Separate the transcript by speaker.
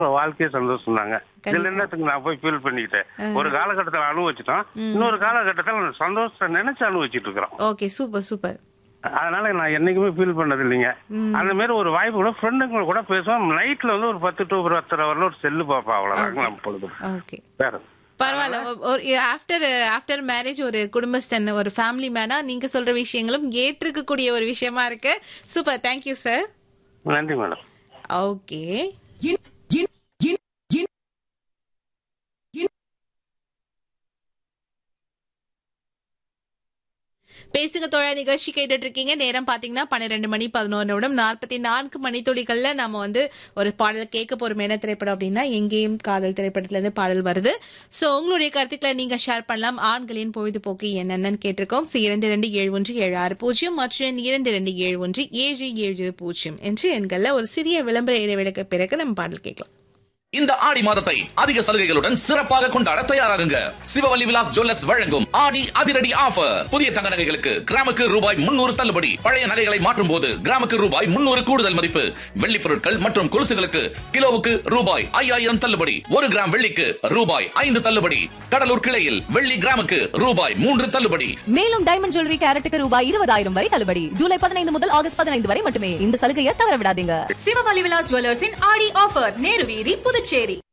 Speaker 1: வாழ்க்கையே சந்தோஷம் தாங்க இதுல என்னத்துக்கு நான் போய் ஃபீல் பண்ணிக்கிட்டேன் ஒரு காலகட்டத்தில் அனுபவிச்சிட்டோம் இன்னொரு காலகட்டத்தில் அந்த சந்தோஷத்தை நினைச்சு அனுபவிச்சிட்டு இருக்கிறோம்
Speaker 2: ஓகே சூப்பர் சூப்பர்
Speaker 1: அதனால நான் என்னைக்குமே ஃபீல் பண்ணது இல்லைங்க அந்த மாதிரி ஒரு வாய்ப்பு கூட ஃப்ரெண்டுங்க கூட பேசுவோம் நைட்ல வந்து ஒரு பத்து டு ஒரு பத்தரை வரல ஒரு செல்லு பாப்பா அவ்வளவுதாங்க நம்ம பொழுது
Speaker 2: ஓகே
Speaker 1: வேற
Speaker 2: பரவாயில்ல ஒ- ஒரு ஆஃப்டர் ஆஃப்டர் மேரேஜ் ஒரு குடும்பஸ்தன் ஒரு ஃபேமிலி மேனா நீங்க சொல்ற விஷயங்களும் ஏற்றுக்கக்கூடிய ஒரு விஷயமா இருக்கு சூப்பர் தேங்க்யூ சார்
Speaker 1: நன்றி மேடம்
Speaker 2: ஓகே பேசுங்க தோழ நிகழ்ச்சி கேட்டுட்டு இருக்கீங்க நேரம் பாத்தீங்கன்னா பன்னிரெண்டு மணி பதினோரு நிமிடம் நாற்பத்தி நான்கு மணித்துளிகள்ல நம்ம வந்து ஒரு பாடல் கேட்க போறோம் என்ன திரைப்படம் அப்படின்னா எங்கேயும் காதல் திரைப்படத்துல இருந்து பாடல் வருது சோ உங்களுடைய கருத்துக்களை நீங்க ஷேர் பண்ணலாம் ஆண்களின் பொழுதுபோக்கு என்னென்னு கேட்டிருக்கோம் சி இரண்டு ரெண்டு ஏழு ஒன்று ஏழு ஆறு பூஜ்ஜியம் மற்றும் எண் இரண்டு ரெண்டு ஏழு ஒன்று ஏழு ஏழு பூஜ்ஜியம் என்று எண்கள்ல ஒரு சிறிய விளம்பர இடைவேளைக்கு பிறகு நம்ம பாடல் கேட்கலாம்
Speaker 3: இந்த ஆடி மாதத்தை அதிக சலுகைகளுடன் சிறப்பாக கொண்டாட தயாராகுங்க சிவவல்லி விலாஸ் ஜுவல்லர்ஸ் வழங்கும் ஆடி அதிரடி ஆஃபர் புதிய தங்க நகைகளுக்கு கிராமுக்கு ரூபாய் முன்னூறு தள்ளுபடி பழைய நகைகளை மாற்றும் போது கிராமுக்கு ரூபாய் முன்னூறு கூடுதல் மதிப்பு வெள்ளி பொருட்கள் மற்றும் கொலுசுகளுக்கு கிலோவுக்கு ரூபாய் ஐயாயிரம் தள்ளுபடி ஒரு கிராம் வெள்ளிக்கு ரூபாய் ஐந்து தள்ளுபடி கடலூர் கிளையில் வெள்ளி கிராமுக்கு ரூபாய் மூன்று தள்ளுபடி
Speaker 4: மேலும் டைமண்ட் ஜுவல்லரி கேரட்டுக்கு ரூபாய் இருபதாயிரம் வரை தள்ளுபடி ஜூலை பதினைந்து முதல் ஆகஸ்ட் பதினைந்து வரை மட்டுமே இந்த சலுகையை தவற விடாதீங்க
Speaker 5: சிவவலி விலாஸ் ஜுவல்லர்ஸின் ஆடி ஆஃபர் நேரு வீதி புதுச்சேரி